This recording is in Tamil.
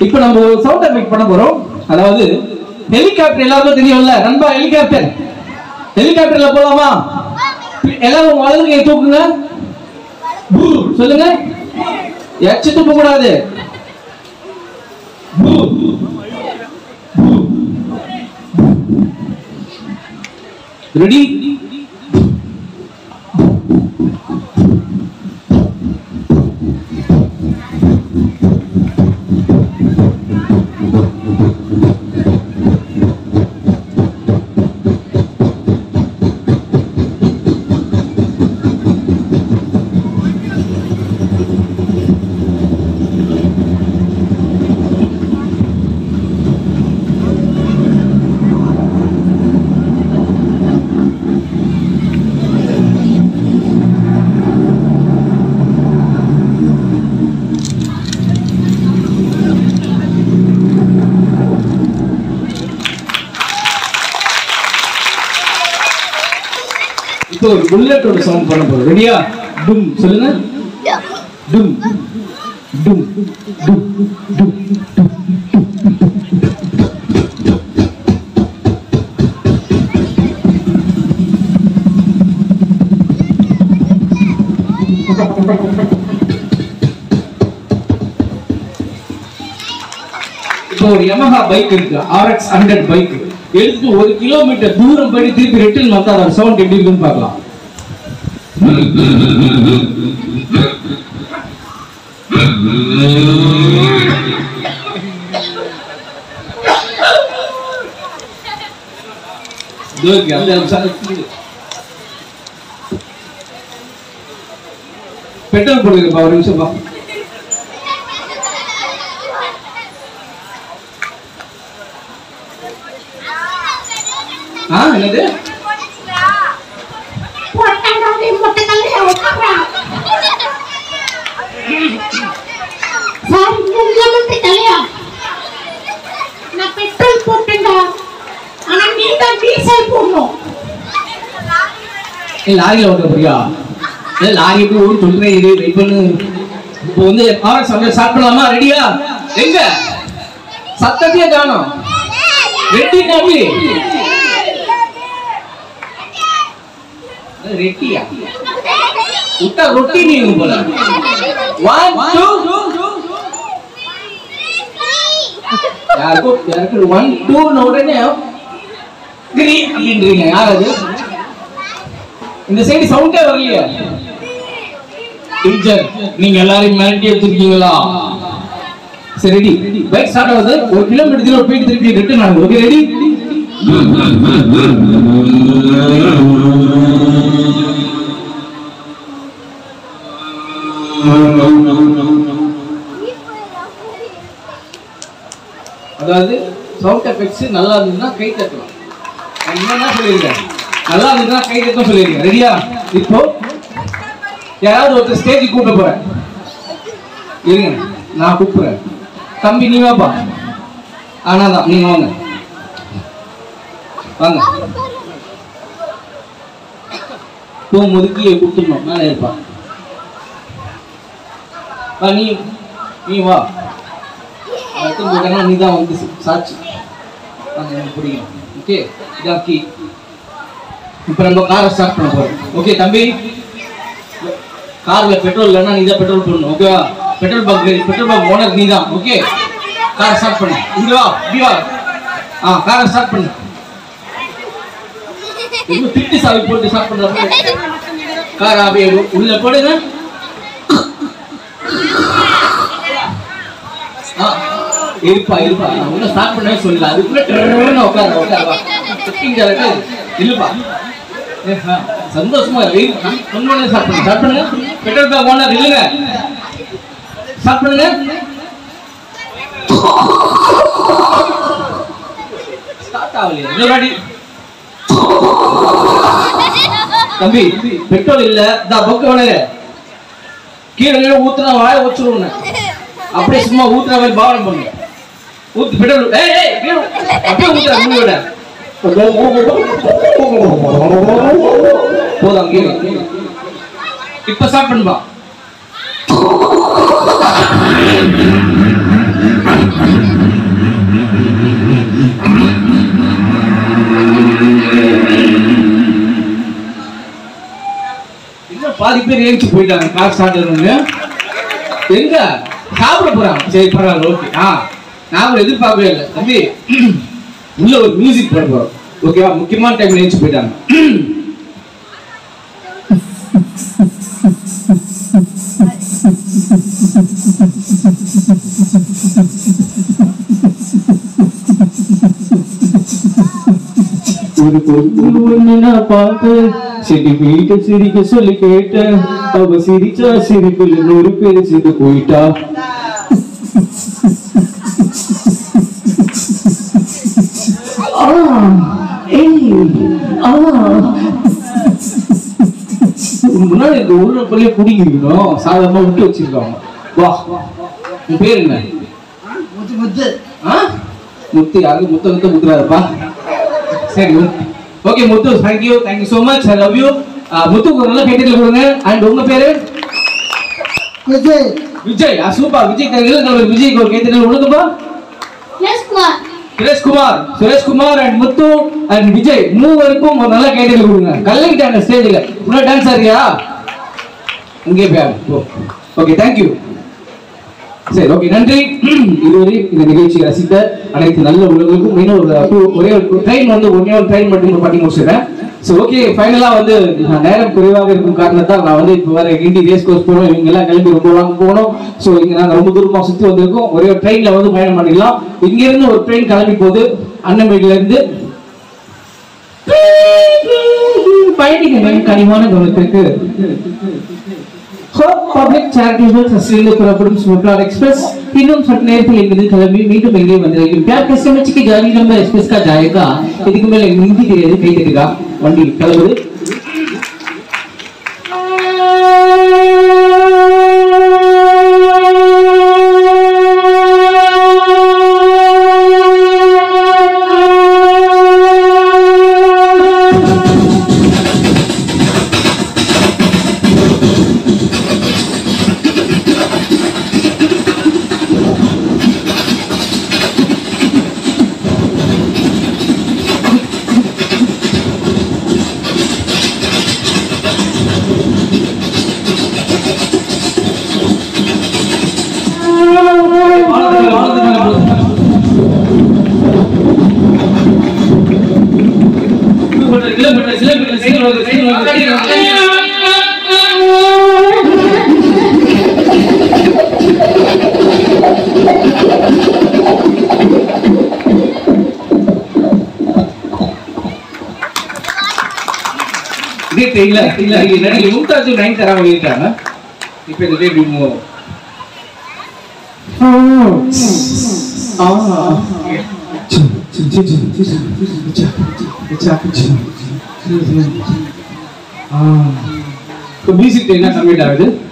இப்போ நம்ம ஒரு சவுண்ட் எஃபெக்ட் பண்ண போறோம் அதாவது ஹெலிகாப்டர் எல்லாருக்கும் தெரியும்ல நண்பா ஹெலிகாப்டர் ஹெலிகாப்டர்ல போலாமா எல்லாரும் உங்க வலது கையை தூக்குங்க பூ, சொல்லுங்க எச்சு துப்ப கூடாது பூ. ரெடி இப்போ ஒரு புல்லட்டோட சவுண்ட் பண்ண போறோம் ரெடியா டும் சொல்லுங்க டும் டும் டும் டும் இப்போ ஒரு Yamaha பைக் இருக்கு RX 100 பைக் எடுத்து ஒரு கிலோமீட்டர் தூரம் போய் திருப்பி ரிட்டர்ன் வந்தா அதோட சவுண்ட் எப்படி இருக்குன்னு பார்க்கலாம் இதோ இருக்கு, அந்த நிமிஷம் இருக்கு. பெட்ரோல் போடுங்கப்பா ஒரு நிமிஷம் பா ஆ என்னது பொட்டங்காலே மொட்டைக்கல்லே உட்கார்றா. சார், இங்க வந்து தலையா. நான் பெட்ரோல் போட்டேன்டா. ஆனா நீ தான் டீசல் போடணும். ஏய் லாரியில ஓட்ட போறியா ஏய் லாரி எப்படி ஓடி சொல்றேன் இரு வெயிட் பண்ணு இப்போ வந்து ஆர் சமையல் ஸ்டார்ட் பண்ணலாமா ரெடியா எங்க சத்தத்தையே காணோம் ரெட்டி காமி ரெட்டியா விட்டா ரொட்டி நீங்க போல ஒன் டூ யாருக்கும் யாருக்கு ஒன் டூ உடனே கிரி அப்படின்றீங்க யார் அது இந்த சைடு சவுண்டே வரலையே டீச்சர் நீங்க எல்லாரையும் மிரட்டி எடுத்திருக்கீங்களா சரி ரெடி பைக் ஸ்டார்ட் ஆகுது ஒரு கிலோமீட்டர் தூரம் போயிட்டு திருப்பி ரிட்டர்ன் ஆகுது ஓகே ரெடி அதாவது சவுண்ட் எஃபெக்ட்ஸ் நல்லா இருந்ததுன்னா கை தட்டலாம் நான் என்னன்னா சொல்லியிருக்கேன் நல்லா இருந்ததுன்னா கை தட்டணும் சொல்லியிருக்கேன் ரெடியா இப்போ யாராவது ஒருத்தர் ஸ்டேஜ் கூப்பிட போறேன் இருங்க நான் கூப்பிடுறேன் தம்பி நீ வாப்பா ஆனாதான் நீங்க வாங்க வாங்க போகும்போது கீழே கொடுத்துடணும் மேலே இருப்பா வா நீ நீ வா அடுத்து போட்டேன்னா நீ தான் வந்து சாட்சி அது எனக்கு பிடிக்கும் ஓகே இதான் கீ இப்போ நம்ம காரை ஸ்டார்ட் பண்ண போறோம் ஓகே தம்பி கார்ல பெட்ரோல் இல்லைன்னா நீ தான் பெட்ரோல் போடணும் ஓகேவா petrol bunk petrol bunk owner நீ தான் ஓகே காரை ஸ்டார்ட் பண்ணு இங்க வா இப்படி வா ஆ காரை ஸ்டார்ட் பண்ணு இன்னும் திட்டு சாவி போட்டு ஸ்டார்ட் பண்றாங்க கார் அப்படியே உள்ள போடுங்க ஆ, இருப்பா இருப்பா நான் ஒன்றும் ஸ்டார்ட் பண்ணவே சொல்லல அதுக்குள்ள டர்ன்னு உட்கார உட்கார வா செட்டிங் ஜாலட்டு இல்லப்பா ஏ, ஆ, சந்தோஷமா இருக்கு சொன்னோடனே ஸ்டார்ட் பண்ணுங்க ஸ்டார்ட் பண்ணுங்க பெட்ரோல் பங்க் ஓனர் இல்லைங்க ஸ்டார்ட் பண்ணுங்க ஸ்டார்ட் ஆகலையா இன்னொரு வாட்டி தம்பி பெட்ரோல் இல்ல இந்த பக்கு ஓனரு கீழே கீழே ஊத்துனா வாய வச்சிருவோம் அப்படியே சும்மா ஊத்துற மாதிரி பாவனை பண்ணு ஊத்து பெட்ரோல் ஏய் ஏய் கீழே அப்படியே ஊத்துற முடியோட போதும் கீழே இப்ப ஸ்டார்ட் பண்ணுப்பா பேர் ஏஞ்சி போயிட்டாங்க கிளாஸ் ஸ்டார்ட் ஆகணும்னு எங்க சாப்பிட போறாங்க சரி பரவாயில்ல ஓகே ஆ நான் கூட எதிர்பார்க்கவே இல்லை தம்பி உள்ள ஒரு மியூசிக் போட போறோம் ஓகேவா முக்கியமான டைம்ல ஏஞ்சி போயிட்டாங்க ஒரு பொண்ணு ஒண்ணு நான் பார்த்தேன் செடி வீட்டை சிரிக்க சொல்லி கேட்டேன் அவ சிரிச்சா சிரிப்புல நூறு பேர் சிரித்து போயிட்டா ஆ, ஏய், ஆ. முன்னாடி இந்த ஒரு பள்ளிய குடிக்கிறோம் சாதாரணமா விட்டு வச்சிருக்காங்க வா உன் பேர் என்ன முத்து முத்து ஆ? முத்து யாருக்கு முத்த முத்த முத்துறாருப்பா சரி okay Muthu thank you thank you so much I love you முத்துக்கு ஒரு நல்ல கைத்தட்டல் கொடுங்க அண்ட் உங்க பேரு விஜய் விஜய் ஆ சூப்பர் விஜய் தேங்க்யூ விஜய்க்கு ஒரு கைத்தட்டல் கொடுங்கப்பா S Kumar Suresh Kumar Suresh Kumar and Muthu and Vijay மூவருக்கும் ஒரு நல்ல கைத்தட்டல் கொடுங்க கலங்கிட்டாங்க ஸ்டேஜ்ல உள்ள டான்ஸ் ஆறியா இங்கே போய் ஓகே தேங்க்யூ சரி ஓகே நன்றி இதுவரை இந்த நிகழ்ச்சியை ரசித்த அனைத்து நல்ல உள்ளவர்களுக்கும் இன்னும் ஒரு two- ஒரே ஒரு ட்ரெயின் வந்து ஒரே ஒரு ட்ரெயின் மட்டும் பண்ணி முடிச்சிடுறேன் ஸோ ஓகே ஃபைனலாக வந்து நான் நேரம் குறைவாக இருக்கும் காரணத்தால் நான் வந்து இப்போ வர கிண்டி ரேஸ் கோர்ஸ் போகணும் இவங்க எல்லாம் கிளம்பி ரொம்ப லாங் போகணும் ஸோ இங்கே நாங்கள் ரொம்ப தூரமாக சுற்றி வந்திருக்கோம் ஒரே ஒரு ட்ரெயினில் வந்து பயணம் பண்ணிடலாம் இங்கேருந்து ஒரு ட்ரெயின் கிளம்பி போகுது அன்னமேட்லேருந்து பயணிகளின் கனிவான கவனத்திற்கு ஹோப் பப்ளிக் சேரிட்டபிள் சஸ்டைனபிள் புறப்படும் ஸ்மோக்லார் எக்ஸ்பிரஸ் இன்னும் சற்று நேரத்தில் இங்கிருந்து கிளம்பி மீண்டும் எங்கே வந்திருக்கும் क्या कस्टमर की गाड़ी नंबर एक्सप्रेस का जाएगा இதுக்கு மேல ஹிந்தி தெரியாது கை தட்டுக்கா வண்டி கிளம்புது இதே தெரியல இல்ல நடிகை மும்தாஜ் நைன் தரா வெளியிட்டாங்க இப்போ இந்த பேபி மூவ் மியூசிக் என்ன கம்மிட் ஆகுது